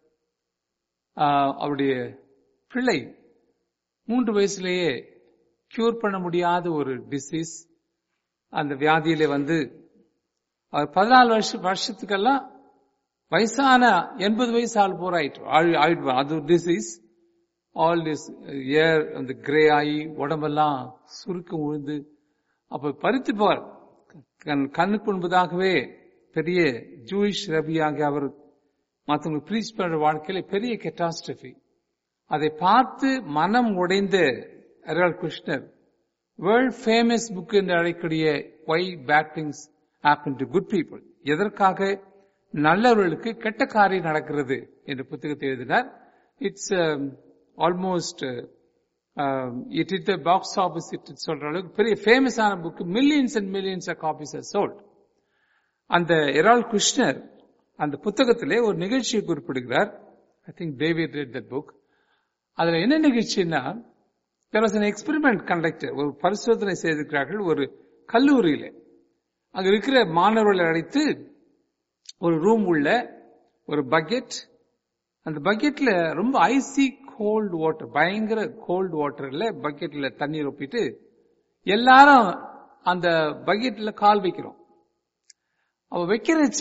அவருடைய பிள்ளை மூன்று வயசுலேயே கியூர் பண்ண முடியாத ஒரு டிசீஸ் அந்த வியாதியில வந்து அவர் பதினாலு வருஷம் வருஷத்துக்கெல்லாம் வயசான எண்பது வயசு ஆள் போற ஆயிட்டு ஆயிடுவார் அது டிசீஸ் ஆல் திஸ் ஏர் அந்த கிரே ஆகி உடம்பெல்லாம் சுருக்கம் விழுந்து அப்ப பறித்து போவார் கண்ணுக்கு முன்பதாகவே பெரிய ஜூயிஷ் ரபியாக அவர் மற்றவங்களுக்கு ப்ரீச் பண்ற வாழ்க்கையில பெரிய கெட்டாஸ்ட்ரபி அதை பார்த்து மனம் உடைந்த அருள் கிருஷ்ணர் வேர்ல்ட் ஃபேமஸ் புக் என்று அழைக்கக்கூடிய why bad things happen to good people எதற்காக நல்லவர்களுக்கு கெட்ட காரியம் நடக்கிறது என்ற புத்தகத்தை எழுதினார் it's almost it it box office it சொல்ற அளவுக்கு பெரிய ஃபேமஸான book millions and millions of copies sold அந்த எரால் கிருஷ்ணர் அந்த புத்தகத்திலே ஒரு நிகழ்ச்சியை குறிப்பிடுகிறார் I think David read that book அதுல என்ன நிகழ்ச்சின்னா there was an experiment conducted ஒரு பரிசோதனை செய்திருக்கிறார்கள் ஒரு கல்லூரியில அங்க இருக்கிற மாணவர்களை அழைத்து ஒரு ரூம் உள்ள ஒரு பக்கெட் அந்த பக்கெட்ல ரொம்ப ஐசி கோல்டு வாட்டர் பயங்கர கோல்டு வாட்டர்ல பக்கெட்ல தண்ணீர் ஒப்பிட்டு எல்லாரும் அந்த பக்கெட்ல கால் வைக்கிறோம் அவ வைக்கிறச்ச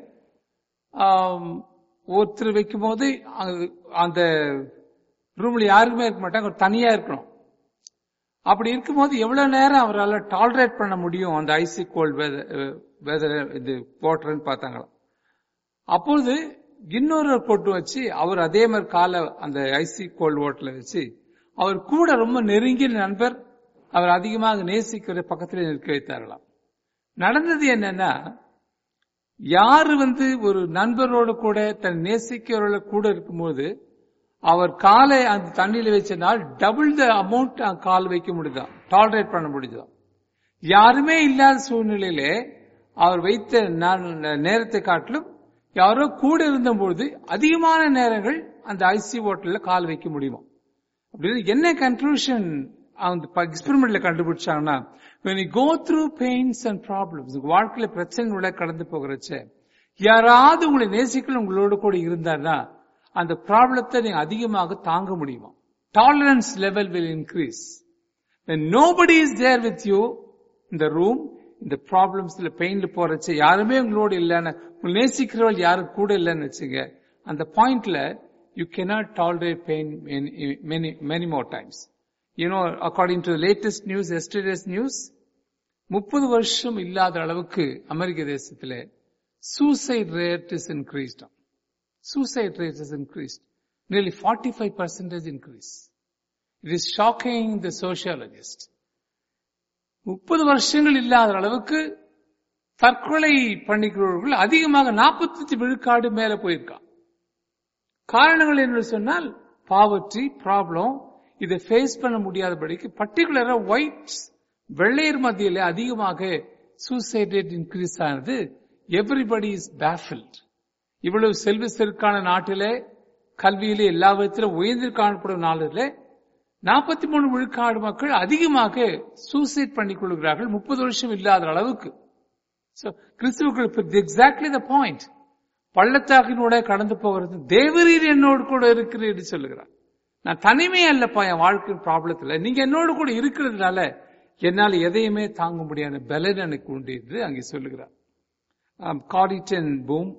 ஒருத்தர் வைக்கும் போது அந்த ரூம்ல யாருக்குமே இருக்க மாட்டாங்க அவர் தனியா இருக்கணும் அப்படி இருக்கும்போது எவ்வளவு நேரம் அவரால் டாலரேட் பண்ண முடியும் அந்த ஐசி கோல்ட் வெதர் இது வாட்டர்னு பார்த்தாங்களாம் அப்பொழுது இன்னொரு கொட்டு வச்சு அவர் அதே மாதிரி காலை அந்த ஐசி கோல்ட் வாட்டர்ல வச்சு அவர் கூட ரொம்ப நெருங்கிய நண்பர் அவர் அதிகமாக நேசிக்கிற பக்கத்தில் நிற்க வைத்தார்களாம் நடந்தது என்னன்னா யாரு வந்து ஒரு நண்பரோடு கூட தன் நேசிக்கிறவர்கள கூட இருக்கும்போது அவர் காலை அந்த தண்ணியில வச்சனால் டபுள் த அமௌண்ட் கால் வைக்க முடியுதான் டாலரேட் பண்ண முடியுதான் யாருமே இல்லாத சூழ்நிலையிலே அவர் வைத்த நேரத்தை காட்டிலும் யாரோ கூட இருந்தபொழுது அதிகமான நேரங்கள் அந்த ஐசி ஓட்டல்ல கால் வைக்க முடியுமா அப்படின்னு என்ன கன்க்ளூஷன் அந்த எக்ஸ்பெரிமெண்ட்ல கண்டுபிடிச்சாங்கன்னா when you go through pains and problems வாழ்க்கையில பிரச்சனைகளை கடந்து போகிறச்ச யாராவது உங்களை நேசிக்கல உங்களோட கூட இருந்தாருன்னா அந்த ப்ராப்ளத்தை நீங்க அதிகமாக தாங்க முடியுமா tolerance level will increase nobody is there with you இந்த ரூம் இந்த ப்ராப்ளம்ஸ்ல பெயின்ல போறச்சு யாருமே உங்களோட இல்லைன்னு உங்களை நேசிக்கிறவள் யாரும் கூட இல்லைன்னு வச்சுங்க அந்த பாயிண்ட்ல you cannot tolerate pain many many more times you know according to latest news yesterday's news முப்பது வருஷம் இல்லாத அளவுக்கு அமெரிக்க தேசத்துல suicide rate is increased suicide rate has increased. Nearly 45 percentage increase. It is shocking the sociologist. முப்பது வருஷங்கள் இல்லாத அளவுக்கு தற்கொலை பண்ணிக்கிறவர்கள் அதிகமாக நாற்பத்தஞ்சு விழுக்காடு மேல போயிருக்கான் காரணங்கள் என்று சொன்னால் பாவர்ட்டி ப்ராப்ளம் இதை ஃபேஸ் பண்ண முடியாதபடிக்கு பர்டிகுலரா ஒயிட் வெள்ளையர் மத்தியில அதிகமாக சூசைட் ரேட் இன்க்ரீஸ் ஆனது எவ்ரிபடி இஸ் பேஃபில்ட் இவ்வளவு செல்வ செருக்கான நாட்டிலே கல்வியிலே எல்லா விதத்திலும் உயர்ந்து காணப்படும் நாளிலே நாற்பத்தி மூணு விழுக்காடு மக்கள் அதிகமாக சூசைட் பண்ணிக் கொள்கிறார்கள் முப்பது வருஷம் இல்லாத அளவுக்கு கிறிஸ்துவர்கள் எக்ஸாக்ட்லி த பாயிண்ட் பள்ளத்தாக்கினோட கடந்து போகிறது தேவரீர் என்னோடு கூட இருக்கிறீர் சொல்லுகிறார் நான் தனிமே அல்லப்பா என் வாழ்க்கை ப்ராப்ளத்துல நீங்க என்னோடு கூட இருக்கிறதுனால என்னால் எதையுமே தாங்க முடியாத பலன் எனக்கு உண்டு என்று அங்கே சொல்லுகிறார் Corrie ten Boom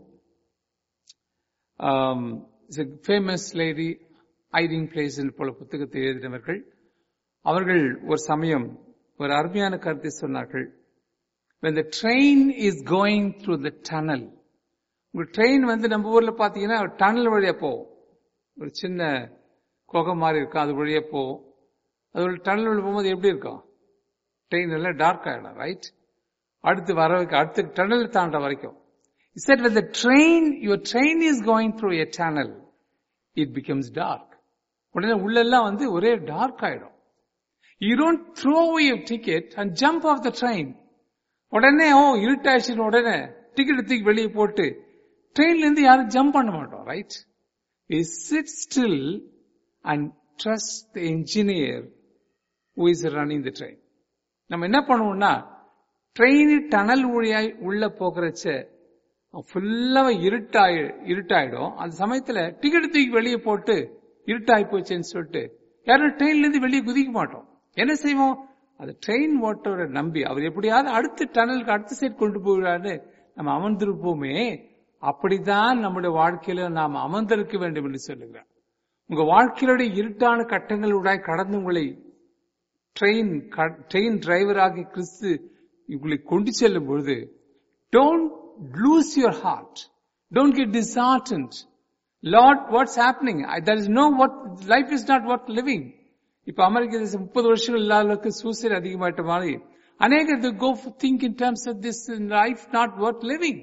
famous lady hiding place போல புத்தகத்தை எழுதினவர்கள் அவர்கள் ஒரு சமயம் ஒரு அருமையான கருத்தை சொன்னார்கள் when the train is going through the tunnel உங்க ட்ரெயின் வந்து நம்ம ஊர்ல பாத்தீங்கன்னா டனல் வழியா போகும் ஒரு சின்ன குகை மாதிரி இருக்கும் அது வழியா போகும் அது ஒரு டனல் வழி போகும்போது எப்படி இருக்கும் ட்ரெயின் எல்லாம் டார்க் ஆயிடும் ரைட் அடுத்து வர அடுத்து டனல் தாண்ட வரைக்கும் He said when the train, your train is going through a tunnel, it becomes dark. உடனே உள்ளெல்லாம் வந்து ஒரே டார்க் ஆயிடும் you don't throw away your ticket and jump off the train உடனே ஓ இருட்டாச்சுன்னு உடனே டிக்கெட் தூக்கி வெளியே போட்டு ட்ரெயின்ல இருந்து யாரும் ஜம்ப் பண்ண மாட்டோம் right sit still and trust the engineer who is running the train நம்ம என்ன பண்ணுவோம்னா ட்ரெயின் டனல் வழியாய் உள்ள போகிறச்ச ஃபுல்லா இருட்டாய் இருட்டாயிடும் அந்த சமயத்துல டிக்கெட் தூக்கி வெளியே போட்டு இருட்டாய் போச்சுன்னு சொல்லிட்டு யாரும் ட்ரெயின்ல இருந்து வெளியே குதிக்க மாட்டோம் என்ன செய்வோம் அந்த ட்ரெயின் ஓட்டோட நம்பி அவர் எப்படியாவது அடுத்த டனலுக்கு அடுத்த சைடு கொண்டு போகிறாரு நம்ம அமர்ந்திருப்போமே அப்படிதான் நம்முடைய வாழ்க்கையில நாம் அமர்ந்திருக்க வேண்டும் என்று சொல்லுகிறார் உங்க வாழ்க்கையிலுடைய இருட்டான கட்டங்களுடாய் கடந்து உங்களை ட்ரெயின் ட்ரெயின் டிரைவராக கிறிஸ்து உங்களை கொண்டு செல்லும் பொழுது don't lose your heart. Don't get disheartened. Lord, what's happening? I, there is no what, life is not worth living. இப்ப அமெரிக்க தேசம் முப்பது வருஷங்கள் இல்லாதவர்களுக்கு சூசைட் அதிகமாயிட்ட மாதிரி அநேகர் go think in terms of this life not worth living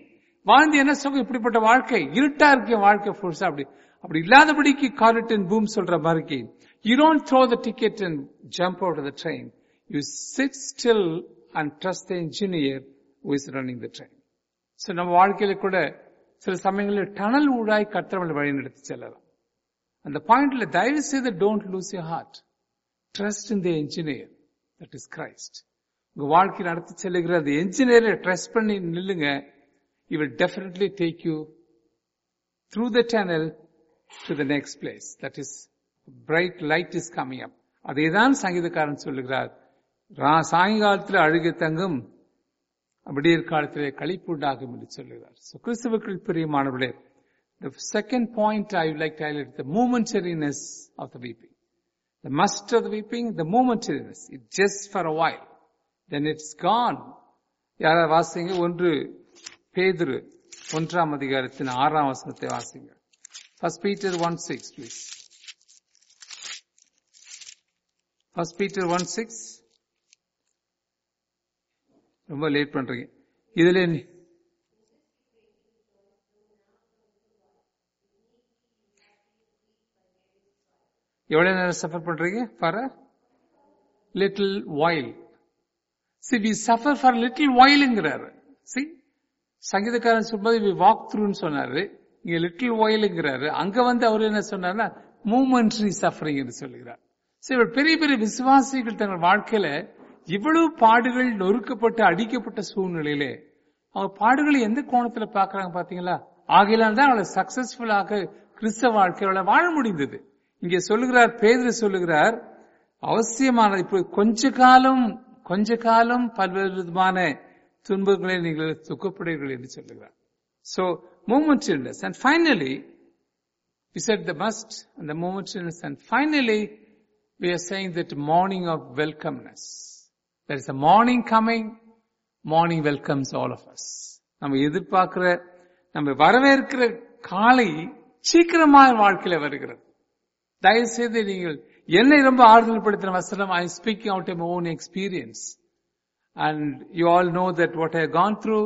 வாழ்ந்து என்ன சுகம் இப்படிப்பட்ட வாழ்க்கை இருட்டா இருக்க வாழ்க்கை ஃபுல்ஸா அப்படி அப்படி இல்லாதபடிக்கு காலிட் அண்ட் பூம் சொல்ற மாதிரி you don't throw the ticket and jump out the train you sit still and trust the engineer who is running the train so நம்ம வாழ்க்கையில கூட சில சமயங்களில் டனல் ஊடாய் கற்றவங்களை வழி நடத்தி செல்லலாம் அந்த பாயிண்ட்ல தயவு செய்து don't lose your heart trust in the engineer that is Christ உங்க வாழ்க்கை நடத்தி செல்லுகிற அந்த என்ஜினியரை ட்ரஸ்ட் பண்ணி நில்லுங்க he will definitely take you through the tunnel to the next place. That is, bright light is coming up. அதேதான் சங்கீதக்காரன் சொல்லுகிறார் ரா- சாயங்காலத்தில் அழுகை தங்கும் விடியற் காலத்திலே களிப்பு உண்டாகும் என்று சொல்லுகிறார் So, கிறிஸ்துவுக்குள் பிரியமானவர்களே The second point I would like to highlight the momentariness of the weeping. The must of the weeping, the momentariness. It's just for a while. Then it's gone. யாராவது வாசிங்க ஒன்று பேதுரு ஒன்றாம் அதிகாரத்தின் ஆறாம் வசனத்தை வாசிங்க first Peter one six please first Peter one six ரொம்ப லேட் பண்றீங்க இதுல நீ- எவ்வளவு நேரம் சஃபர் பண்றீங்க for little while see we suffer for little வாயிலுங்கிறாரு சி சங்கீதக்காரன் சொல்லும்போது வி வாக் த்ரூன்னு சொன்னாரு இங்க லிட்டில் வாயிலுங்கிறாரு அங்க வந்து அவர் என்ன சொன்னார்னா மூமெண்ட்ரி சஃபரிங் என்று சொல்லுகிறார் சரி இவர் பெரிய பெரிய விசுவாசிகள் தங்கள் வாழ்க்கையில இவ்வளவு பாடுகள் நொறுக்கப்பட்டு அடிக்கப்பட்ட சூழ்நிலையிலே அவங்க பாடுகளை எந்த கோணத்துல பாக்குறாங்க பாத்தீங்களா ஆகையினால் தான் அவளை சக்சஸ்ஃபுல்லாக கிறிஸ்தவ வாழ்க்கையோட வாழ முடிந்தது இங்கே சொல்லுகிறார் பேதுரு சொல்லுகிறார் அவசியமானது இப்போ கொஞ்ச காலம் கொஞ்ச காலம் பல்வேறு விதமான துன்பங்களை நீங்கள் துக்கப்படுவீர்கள் என்று சொல்லுகிறார் So, momentliness. And finally, we said the must and the momentliness. And finally, we are saying that morning of welcomeness. There is a morning coming. Morning welcomes all of us. நம்ம எதிர்பார்க்கிற நம்ம வரவேற்கிற காலை சீக்கிரமாக வாழ்க்கையில வருகிறது தயவு செய்து நீங்கள் என்னை ரொம்ப ஆறுதல் படுத்தின வசனம் I speaking out my own experience and you all know that what I gone through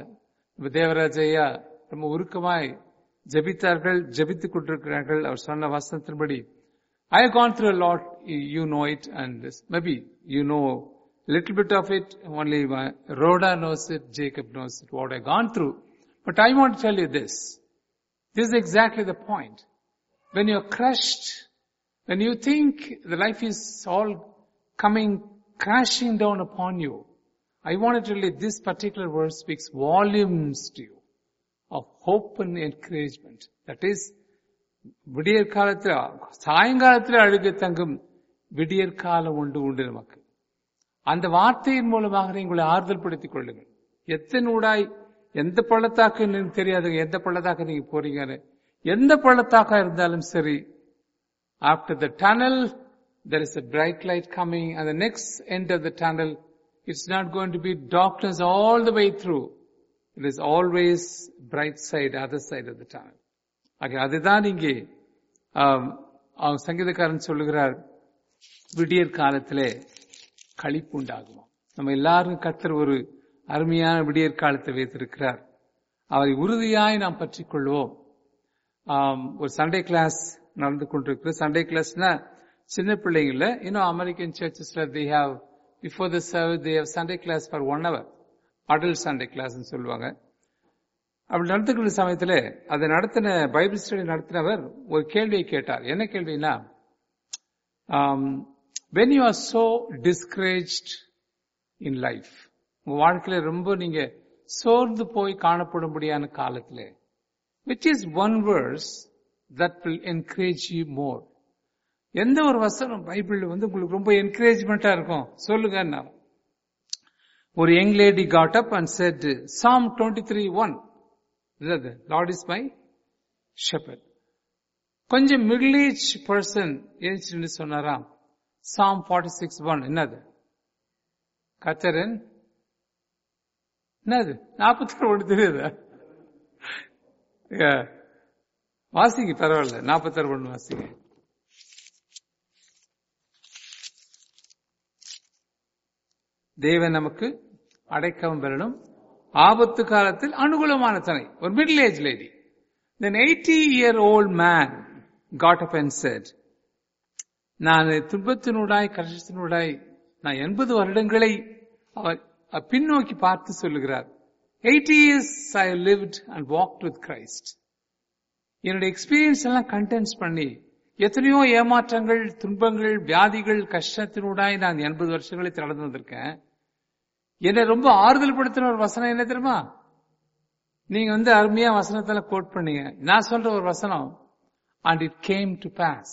தேவராஜையா ரொம்ப உருக்கமாய் ஜெபித்தார்கள் ஜெபித்துக் கொண்டிருக்கிறார்கள் அவர் சொன்ன வசனத்தின்படி I have gone through a lot, you know it, and this, maybe you know little bit of it, only my, Rhoda knows it, Jacob knows it, what I've gone through. But I want to tell you this. This is exactly the point. When you're crushed, when you think the life is all coming crashing down upon you, I want to tell you this particular verse speaks volumes to you of hope and encouragement. That is, விடியற் காலத்தில் சாயங்காலத்தில் அழுகை தங்கும் விடியற் காலம் உண்டு உண்டு நமக்கு அந்த வார்த்தையின் மூலமாக நீங்களை ஆறுதல் படுத்திக் கொள்ளுங்கள் எத்தனை ஊடாய் எந்த பள்ளத்தாக்கு எனக்கு தெரியாது எந்த பள்ளத்தாக்கு நீங்க போறீங்கன்னு எந்த பள்ளத்தாக்கா இருந்தாலும் சரி after the tunnel there is a bright light coming and the next end of the tunnel it's not going to be darkness all the way through it is always bright side other side of the tunnel ஆக அதுதான் இங்கே ஆம், அவன் சங்கீதக்காரன் சொல்லுகிறார் விடியற் காலத்திலே களிப்பு உண்டாகுமா நம்ம எல்லாரும் கர்த்தர் ஒரு அருமையான விடியற் காலத்தை வைத்திருக்கிறார் அவரை உறுதியாய் நாம் பற்றிக் கொள்வோம் ஆம், ஒரு சண்டே கிளாஸ் நடந்து கொண்டிருக்கு சண்டே கிளாஸ்னா சின்ன பிள்ளைங்கள இன்னும் அமெரிக்கன் சர்ச்சஸ்ல they have before the serve they have Sunday class for one hour adult Sunday கிளாஸ்னு சொல்லுவாங்க அப்படி நடத்துக்கிற சமயத்துல அதை நடத்தின பைபிள் ஸ்டடி நடத்தினவர் ஒரு கேள்வியை கேட்டார் என்ன கேள்வினா when you are so discouraged in life உங்க வாழ்க்கையில ரொம்ப நீங்க சோர்ந்து போய் காணப்படும்படியான காலத்துல which is one verse that will encourage you more எந்த ஒரு வசனம் பைபிள்ல வந்து உங்களுக்கு ரொம்ப என்கரேஜ்மெண்டா இருக்கும் சொல்லுங்க ஒரு young lady got up and said psalm twenty three one Lord is my shepherd கொஞ்சம் மிடில் ஏஜ் பர்சன் ஏன்னு சொன்னாராம் சாம் ஃபார்ட்டி சிக்ஸ் ஒன் என்னது கத்தரன் என்னது நாற்பத்தி ஒன்று தெரியுதா Yeah. வாசிங்க பரவாயில்ல நாற்பத்தாறு ஒன்று வாசிங்க தேவன் நமக்கு அடைக்கவும் பெறணும் ஆபத்து காலத்தில் அனுகூலமான துணை ஒரு middle age lady then eighty year old man got up and said நான் துன்பத்தினூடாய் கஷ்டத்தினூடாய் நான் எண்பது வருடங்களை அவர் பின்னோக்கி பார்த்து சொல்லுகிறார் eighty years I lived and walk with Christ என்னுடைய எக்ஸ்பீரியன்ஸ் எல்லாம் கண்டென்ஸ் பண்ணி எத்தனையோ ஏமாற்றங்கள் துன்பங்கள் வியாதிகள் கஷ்டத்தினூடாய் நான் எண்பது வருஷங்களை கடந்து வந்திருக்கேன் என்னை ரொம்ப ஆறுதல் படுத்தின ஒரு வசனம் என்ன தெரியுமா நீங்க வந்து அருமையா வசனத்துல கோட் பண்ணீங்க நான் சொல்ற ஒரு வசனம் and it came to pass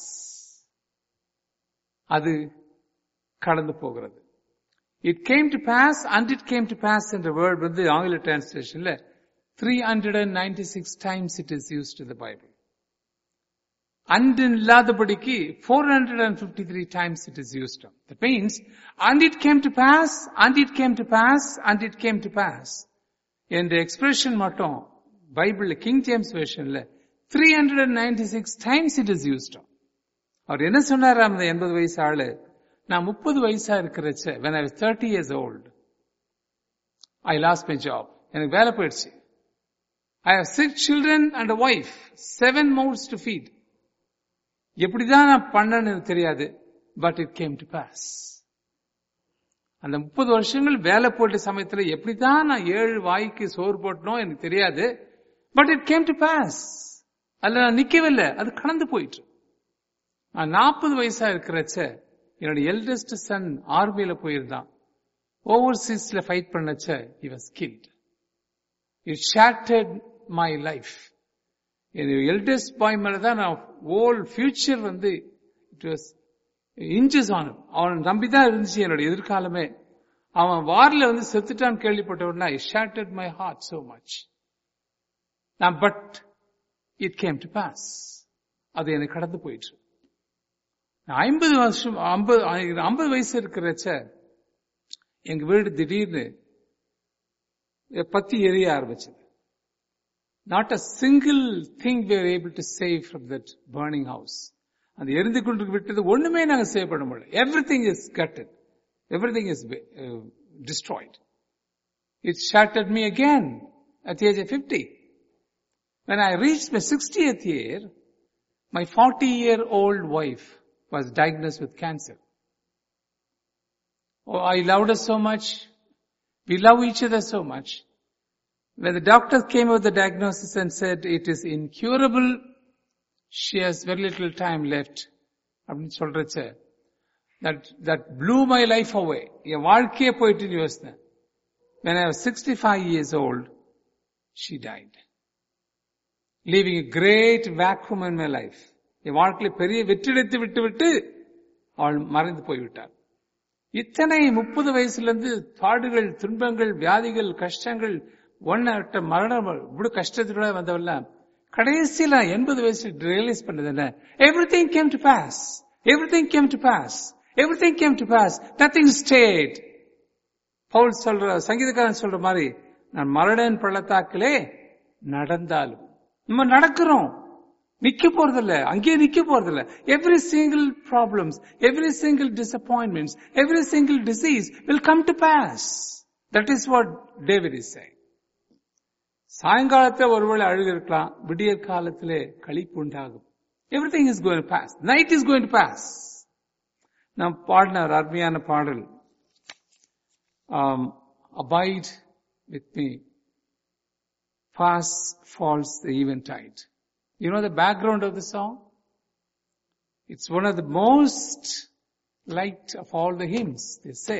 அது கடந்து போகிறது it came to pass and it came to pass என்ற வேர்ட் வந்து ஆங்கில டிரான்ஸ்லேஷன்ல three hundred and ninety six times it is used in the Bible and இல்லாதபடிக்கு four hundred and fifty three times it is used that means and it came to pass and it came to pass and it came to pass என்ற expression மட்டும் பைபிள்ல king James வெர்ஷன்ல three hundred and ninety six times it is used அவர் என்ன சொன்னார் அந்த எண்பது வயசு ஆளு நான் முப்பது வயசா இருக்கிறச்ச when I thirty years old I lost my job எனக்கு வேலை போயிடுச்சு I have six children and wife seven mouths to feed எப்படிதான் நான் பண்ணேன்னு எனக்கு தெரியாது but it came to pass அந்த முப்பது வருஷங்கள் வேலை போட்ட சமயத்துல எப்படிதான் நான் ஏழு வாய்க்கு சோறு போட்டனோ எனக்கு தெரியாது but it came to pass அதுல நான் நிக்கவில்லை அது கடந்து போயிட்டு நான் நாற்பது வயசா இருக்கிறச்ச என்னோட எல்டஸ்ட் சன் ஆர்மியில போயிருந்தான் ஓவர்சீஸ்ல ஃபைட் பண்ணச்ச he was killed it shattered my life என் எல்டஸ்ட் பாய் மேலதான் நான் ஓல் ஃபியூச்சர் வந்து இட் வாஸ் இன்ச்சஸ் ஆன் அவன் நம்பிதான் இருந்துச்சு என்னோட எதிர்காலமே அவன் வார்ல வந்து செத்துட்டான்னு கேள்விப்பட்ட உடனே I shattered my heart so much நான் but it came to pass அது எனக்கு கடந்து போயிட்டு ஐம்பது வருஷம் ஐம்பது ஐம்பது வயசு இருக்கிறச்ச எங்க வீடு திடீர்னு பத்தி எரிய ஆரம்பிச்சது not a single thing were able to save from that burning house அது எரிந்து கொண்டு விட்டது ஒண்ணுமே நாங்க சேவ் பண்ண முடியல everything is gutted everything is destroyed it shattered me again at age of fifty When I reached my 60th year, my 40 year old wife was diagnosed with cancer. Oh, I loved her so much. We love each other so much. When the doctor came with the diagnosis and said it is incurable, she has very little time left. அப்படின்னு சொல்றச்ச that that blew my life away. என் வாழ்க்கையே போயிட்டு யோசித்தேன். When I was 65 years old, she died. Leaving great vacuum in my life என் வாழ்க்கையில பெரிய வெற்றிடத்து விட்டு விட்டு அவள் மறைந்து போய்விட்டாள் இத்தனை முப்பது வயசுல இருந்து பாடுகள் துன்பங்கள் வியாதிகள் கஷ்டங்கள் ஒன்னட்ட மரணம் இவ்வளவு கஷ்டத்தோட வந்தவல்ல கடைசியில எண்பது வயசு ரியலைஸ் பண்ணது என்ன everything came to pass everything came to pass everything came to pass nothing stayed Paul சொல்ற சங்கீதக்காரன் சொல்ற மாதிரி நான் மரணன் பள்ளத்தாக்கிலே நடந்தாலும் நம்ம நடக்கிறோம் நிக்க போறதில்ல அங்கேயே நிக்க போறதில்ல every single problems every single disappointments every single disease will come to pass that is what David is say சாயங்காலத்துல ஒருவேளை அழுகு இருக்கலாம் விடிய காலத்திலே கழிப்பு உண்டாகும் everything is going pass night is going pass நாம் பாடின ஒரு அருமையான பாடல் abide with me fast falls the eventide. You know the background of the song? It's one of the most liked of all the hymns, they say.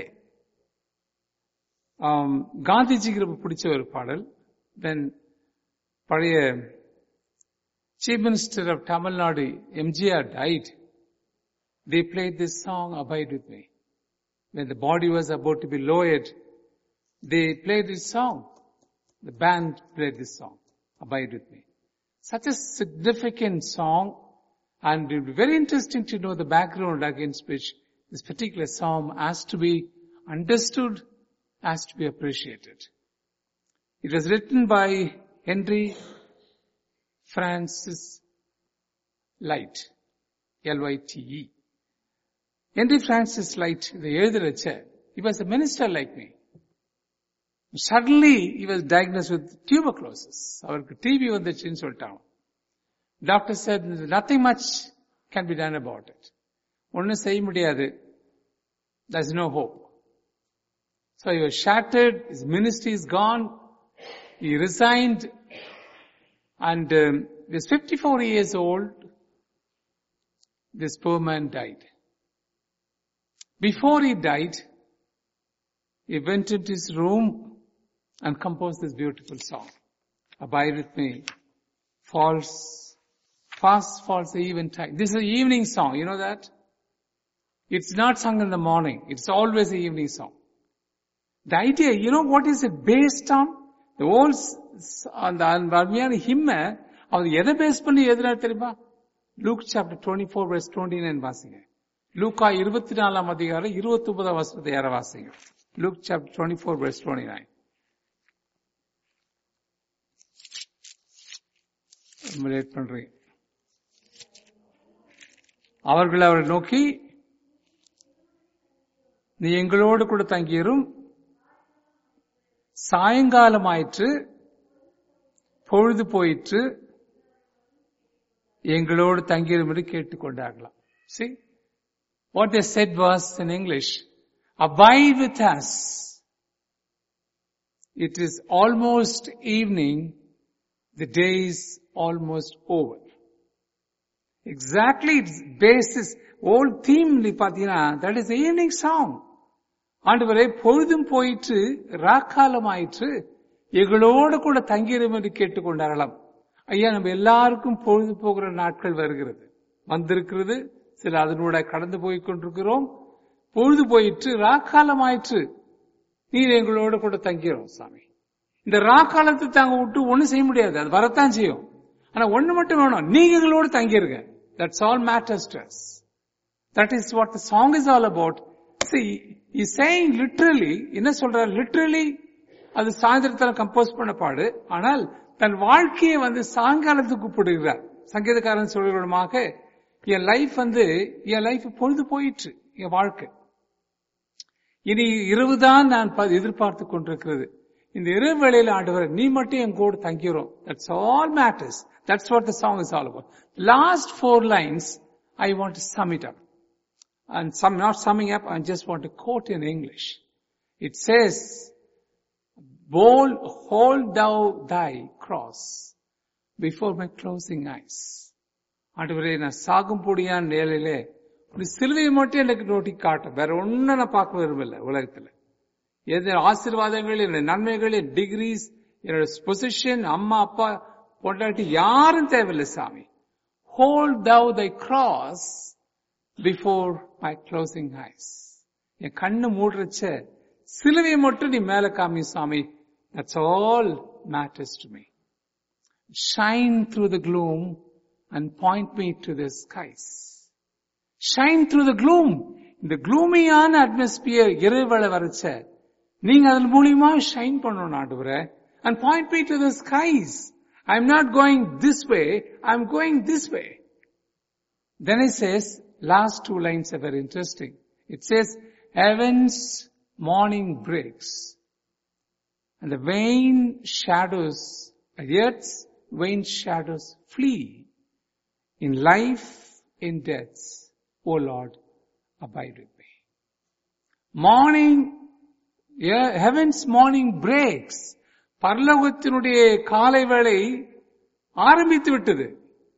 Um, காந்திஜிக்கு ரொம்ப பிடிச்ச ஒரு பாடல் தென் பழைய chief minister of Tamil Nadu MGR died they played this song abide with me when the body was about to be lowered they played this song the band played this song, Abide With Me. Such a significant song and it will be very interesting to know the background against which this particular psalm has to be understood, has to be appreciated. It was written by Henry Francis Light, L-Y-T-E. Henry Francis Light, the எழுதுறச்ச, he was a minister like me. Suddenly he was diagnosed with tuberculosis. அவருக்கு TB வந்துச்சுன்னு சொல்லிட்டாங்க doctor said nothing much can be done about it. ஒன்னும் செய்ய முடியாது. There's no hope. So he was shattered, his ministry is gone, he resigned, and um, he was 54 years old. This poor man died. Before he died, he went into his room and composed this beautiful song. Abide with me. Falls, fast falls the eventide. This is an evening song, you know that? It's not sung in the morning. It's always an evening song. The idea, you know what is it based on? The whole, அந்த அருமையான ஹிம்ம அவர் எதை base பண்ணி எதுனா தெரியுமா Luke chapter twenty four verse twenty nine வாசிங்க லூக்கா இருபத்தி நாலாம் அதிகாரம் இருபத்தி ஒன்பதாம் வருஷத்தை யார வாசிங்க Luke chapter twenty four verse twenty nine late பண்றீங்க அவர்கள் அவரை நோக்கி நீ எங்களோடு கூட தங்கியிரும் சாயங்காலமாயிற்று பொழுது போயிற்று எங்களோடு தங்கியிரும் என்று கேட்டுக்கொண்டார்களாம் see what they said was in english abide with us it is almost evening the day is almost over exactly its basis whole theme பாத்தீங்கன்னா that is the evening song ஆண்டவரே பொழுதும் போயிற்று ராக்காலம் ஆயிற்று எங்களோடு கூட தங்கிடும் என்று கேட்டுக்கொண்டாரலாம் ஐயா நம்ம எல்லாருக்கும் பொழுது போகிற நாட்கள் வருகிறது வந்திருக்கிறது சில அதனோட கடந்து போய் கொண்டிருக்கிறோம் பொழுது போயிற்று ராக்காலம் ஆயிற்று நீர் எங்களோடு கூட தங்கிறோம் சாமி இந்த ராக்காலத்தை தாங்க விட்டு ஒண்ணும் செய்ய முடியாது அது வரத்தான் செய்யும் ஆனா ஒண்ணு மட்டும் வேணும் நீங்க எங்களோடு தங்கிருங்க that's all matters to us that is what the song is all about see is saying literally என்ன சொல்றார் லிட்ரலி அது சாயந்தரத்துல கம்போஸ் பண்ண பாடு ஆனால் தன் வாழ்க்கையை வந்து சாயங்காலத்துக்கு கூப்பிடுகிறார் சங்கீதக்காரன் சொல்கிறமாக என் லைஃப் வந்து என் லைஃப் பொழுது போயிற்று என் வாழ்க்கை இனி இரவுதான் நான் ப- எதிர்பார்த்து கொண்டிருக்கிறது இந்த இரவு வேளையில ஆண்டவர் நீ மட்டும் என் கூட தங்கிறோம் that's all matters that's what the song is all about last four lines I want to sum it up and some not summing up, I just want to quote in English. It says, Bold, hold thou thy cross before my closing eyes. ஆண்டவரே நான் சாகும் பொடியான நிலையிலே ஒரு சிலுவையை மட்டும் எனக்கு naughty காட்டும் வேற ஒன்னும் நான் பார்க்க விரும்பல உலகத்துல எது ஆசீர்வாதங்கள் என்னுடைய நன்மைகள் என் டிகிரிஸ் என்னோட பொசிஷன் அம்மா அப்பா பொண்டாட்டி யாரும் தேவையில்லை சாமி hold thou thy cross before my closing eyes என் கண்ணு மூடுறச்ச சிலுவையை மட்டும் நீ மேல காமி சாமி that's all matters to me shine through the gloom and point me to the skies shine through the gloom இந்த க்ளூமியான அட்மாஸ்பியர் இரவுல வரச்ச நீங்க அதன் மூலியமா ஷைன் பண்ணணும் ஆண்டவரே and point me to the skies I am not going this way I am going this way Then it says, last two lines are very interesting. It says, heaven's morning breaks and the vain shadows, the earth's vain shadows flee. In life, in death, O Lord, abide with me. Morning, yeah, heaven's morning breaks. பரலோகத்தினுடைய காலை வேளை ஆரம்பித்து விட்டது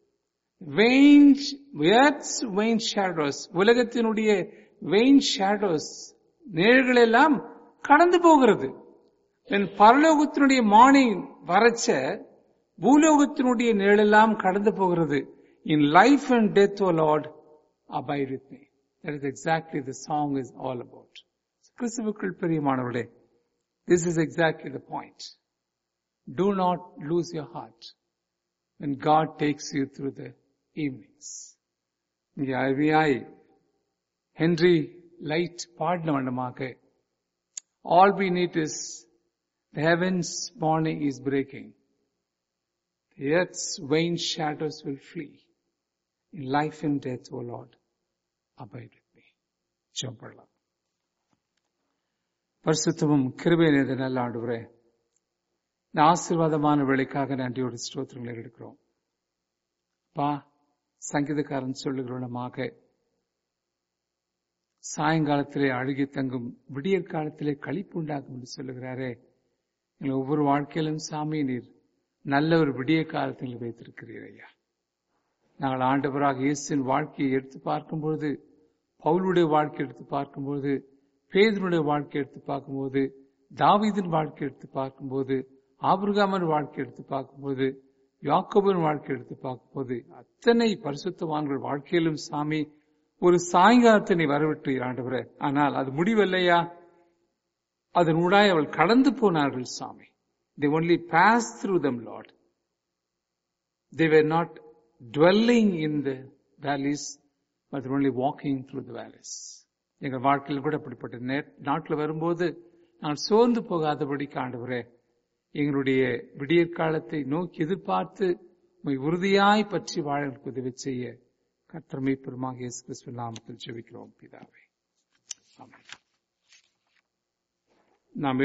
vain earth's vain shadows உலகத்தினுடைய vain shadows நிழல்கள் எல்லாம் கடந்து போகிறது என் பரலோகத்தினுடைய மார்னிங் வரச்ச பூலோகத்தினுடைய நிழலெல்லாம் கடந்து போகிறது in life and death O Lord abide with me that is exactly the song is all about கிறிஸ்துவுக்குள் பிரியமானவர்களே this is exactly the point do not lose your heart when God takes you through the evenings. இங்கே அருமையாய் Henry light பாடின வண்ணமாக all we need is the heavens morning is breaking. The earth's vain shadows will flee. In life and death, O Lord, abide with me. ஜெபம் பண்ணலாம் பரிசுத்தமும் கிருபை நேர்ந்த நல்ல ஆண்டுவரே இந்த ஆசீர்வாதமான வேலைக்காக நன்றியோடு ஸ்தோத்திரங்களை எடுக்கிறோம் பா சங்கீதக்காரன் சொல்லுகிறவனமாக சாயங்காலத்திலே அழுகி தங்கும் விடியற் காலத்திலே களிப்பு உண்டாகும் என்று சொல்லுகிறாரே எங்கள் ஒவ்வொரு வாழ்க்கையிலும் சாமி நீர் நல்ல ஒரு விடிய காலத்தில் வைத்திருக்கிறீர் ஐயா நாங்கள் ஆண்டவராக இயேசுவின் வாழ்க்கையை எடுத்து பார்க்கும்பொழுது பவுலுடைய வாழ்க்கை எடுத்து பார்க்கும்போது பேதனுடைய வாழ்க்கை எடுத்து பார்க்கும்போது தாவீதின் வாழ்க்கை எடுத்து பார்க்கும்போது ஆபிரகாமன் வாழ்க்கை எடுத்து பார்க்கும்போது யாக்கோபின் வாழ்க்கை எடுத்து பார்க்கும்போது அத்தனை பரிசுத்தவான்கள் வாழ்க்கையிலும் சாமி ஒரு சாயங்காலத்தினை வரவிட்டு ஆண்டவரே ஆனால் அது முடிவல்லையா அதன் ஊடாய் அவள் கடந்து போனார்கள் சாமி they only passed through them lord they were not dwelling in the valleys but they were only walking through the valleys எங்கள் வாழ்க்கையில் கூட அப்படிப்பட்ட நே நாட்டில் வரும்போது நான் சோர்ந்து போகாதபடி காண்டவரே எங்களுடைய விடியற்காலத்தை நோக்கி எதிர்பார்த்து உண்மை உறுதியாய் பற்றி வாழ உதவி செய்ய கத்திரமை பெருமாக இயேசு கிறிஸ்துவ நாமத்தில் ஜெபிக்கிறோம் பிதாவே ஆமென் நாம்